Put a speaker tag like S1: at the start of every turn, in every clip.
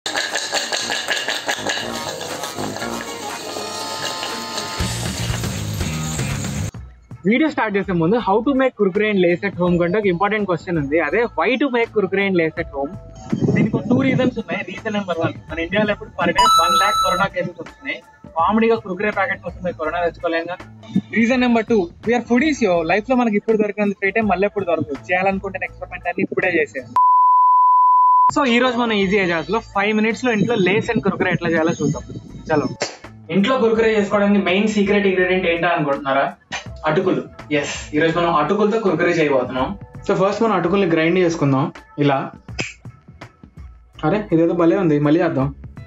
S1: video start చేసే ముందు how to make Kurkure and Lays at home కంటే ఒక ఇంపార్టెంట్ క్వశ్చన్ ఉంది అదే why to make Kurkure and Lays at home దీనికి టూ రీజన్స్ ఉన్నాయి రీజన్ నెంబర్ వన్ మన ఇండియాలో ఇప్పుడు per day one lakh corona cases వస్తున్నాయి కామెడీగా కుర్కురే ప్యాకెట్ వస్తుంది కరోనా తెచ్చుకోలేంగా reason number two we're foodies yo life లో మనకి ఇప్పుడు దొరికినంత ఫ్రీ టైం మళ్ళీ ఎప్పుడు దొరకదు చేయాలనుకుంటే ఎక్స్పెరిమెంట్ అన్ని ఇప్పుడే చేసేది సో ఈ రోజు మనం ఈజీ ఏజాస్ లో ఫైవ్ మినిట్స్ లో ఇంట్లో లేస్ అండ్ కుర్కురే ఎట్లా చేయాలో చూద్దాం చలో ఇంట్లో కుర్కురే చేసుకోవడానికి మెయిన్ సీక్రెట్ ఇంగ్రీడియంట్ ఏంటా అనుకుంటున్నారా అటుకులు ఎస్ ఈరోజు మనం అటుకులతో కుర్కురే చేయబోతున్నాం సో ఫస్ట్ మనం అటుకుల్ని గ్రైండ్ చేసుకుందాం ఇలా అరే ఇదేదో భలే ఉంది మళ్ళీ చేద్దాం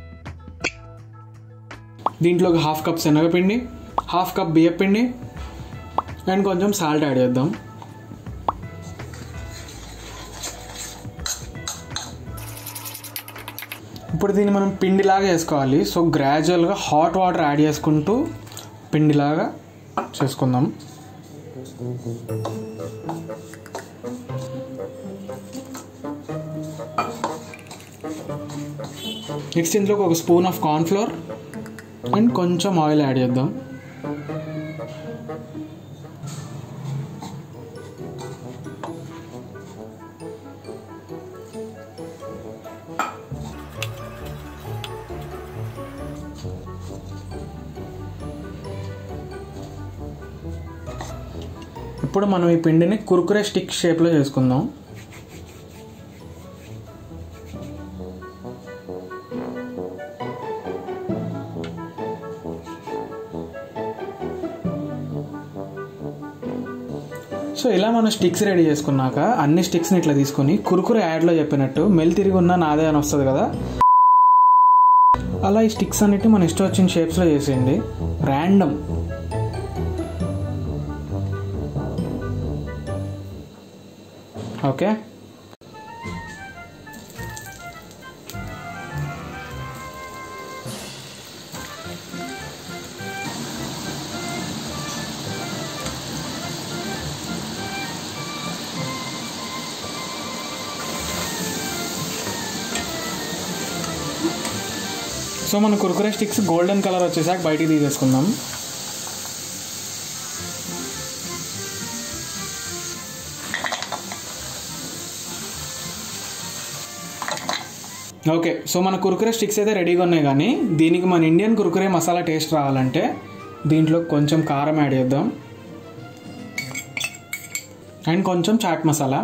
S1: దీంట్లో ఒక హాఫ్ కప్ శనగపిండి హాఫ్ కప్ బియ్యపిండి అండ్ కొంచెం సాల్ట్ యాడ్ చేద్దాం ఇప్పుడు దీన్ని మనం పిండిలాగా వేసుకోవాలి సో గ్రాడ్యువల్గా హాట్ వాటర్ యాడ్ చేసుకుంటూ పిండిలాగా చేసుకుందాం నెక్స్ట్ ఇందులోకి ఒక స్పూన్ ఆఫ్ కార్న్ఫ్లోర్ అండ్ కొంచెం ఆయిల్ యాడ్ చేద్దాం ఇప్పుడు మనం ఈ పిండిని కుర్కురే స్టిక్ షేప్లో చేసుకుందాం సో ఇలా మనం స్టిక్స్ రెడీ చేసుకున్నాక అన్ని స్టిక్స్ని ఇట్లా తీసుకొని కురుకురే యాడ్లో చెప్పినట్టు మెల్ తిరిగి ఉన్న నాదే అని వస్తుంది కదా అలా ఈ స్టిక్స్ అన్నిటి మన ఇష్టం వచ్చిన షేప్స్లో చేసేయండి ర్యాండమ్ ఓకే సో మన కుర్కురే స్టిక్స్ గోల్డెన్ కలర్ వచ్చేసాక బయటికి తీసేసుకుందాం ఓకే సో మన కుర్కురే స్టిక్స్ అయితే రెడీగా ఉన్నాయి కానీ దీనికి మన ఇండియన్ కుర్కురే మసాలా టేస్ట్ రావాలంటే దీంట్లో కొంచెం కారం యాడ్ చేద్దాం అండ్ కొంచెం chaat masala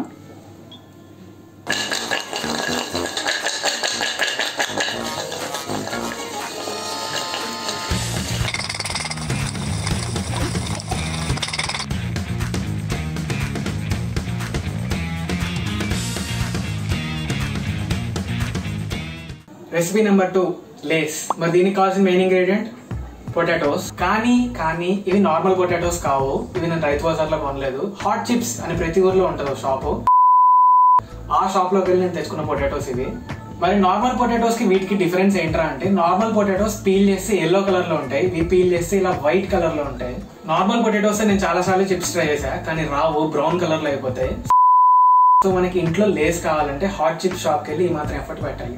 S1: recipe number two Lays మరి దీనికి కావాల్సిన మెయిన్ ఇంగ్రీడియంట్ పొటాటోస్ కానీ కానీ ఇవి నార్మల్ పొటాటోస్ కావు ఇవి నేను రైతు బజార్లో కొనలేదు హాట్ చిప్స్ అని ప్రతి ఊర్లో ఉంటుంది షాపు ఆ షాప్ లోకి వెళ్ళి నేను తెచ్చుకున్న పొటాటోస్ ఇవి మరి నార్మల్ పొటాటోస్ కి వీటికి డిఫరెన్స్ ఏంట్రా అంటే నార్మల్ పొటాటోస్ పీల్ చేస్తే ఎల్లో కలర్ లో ఉంటాయి ఇవి పీల్ చేస్తే ఇలా వైట్ కలర్ లో ఉంటాయి నార్మల్ పొటాటోస్ నేను చాలా సార్లు చిప్స్ ట్రై చేశా కానీ రావు బ్రౌన్ కలర్ లో అయిపోతాయి సో మనకి ఇంట్లో లేస్ కావాలంటే హాట్ చిప్ షాప్ కి వెళ్ళి ఈ మాత్రం ఎఫర్ట్ పెట్టాలి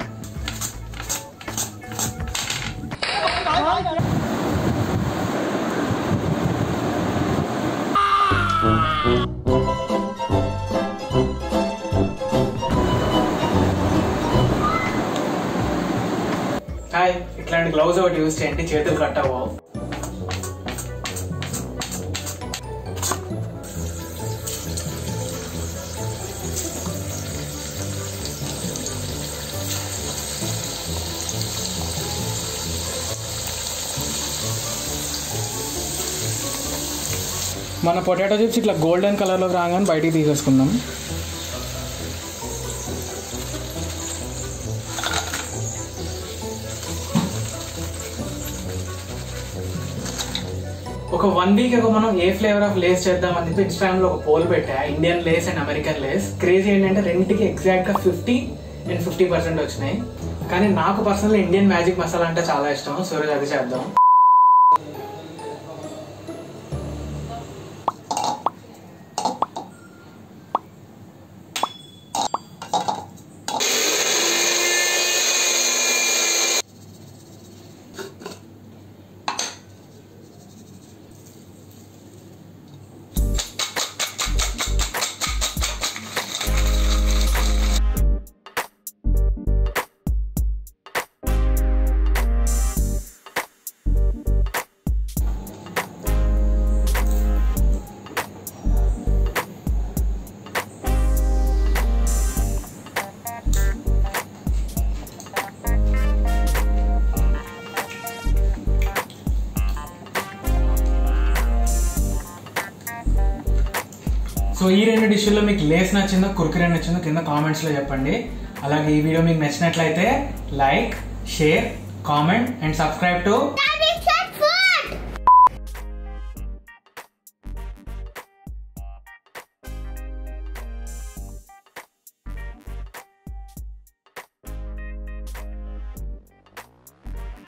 S1: హాయ్ ఇట్లాంటి గ్లౌజ్ ఒకటి యూజ్ చేయండి చేతులు కట్ అవ్వవు మన పొటాటో చిప్స్ ఇట్లా గోల్డెన్ కలర్లోకి రాగానే బయటికి తీసేసుకుందాం ఒక వన్ వీక్ అగో మనం ఏ ఫ్లేవర్ ఆఫ్ లేస్ చేద్దాం అని చెప్పి ఇన్స్టాగ్రామ్ లో ఒక పోల్ పెట్టా Indian Lays and American Lays crazy ఏంటంటే రెండింటికి ఎగ్జాక్ట్ గా ఫిఫ్టీ అండ్ ఫిఫ్టీ పర్సెంట్ వచ్చినాయి కానీ నాకు పర్సనల్ ఇండియన్ మ్యాజిక్ మసాలా అంటే చాలా ఇష్టం సో ఈరోజు అది చేద్దాం సో ఈ రెండు డిష్ల్లో మీకు లేస్ నచ్చిందో కుర్కురే నచ్చిందో కింద కామెంట్స్లో చెప్పండి అలాగే ఈ వీడియో మీకు నచ్చినట్లయితే like share comment and subscribe to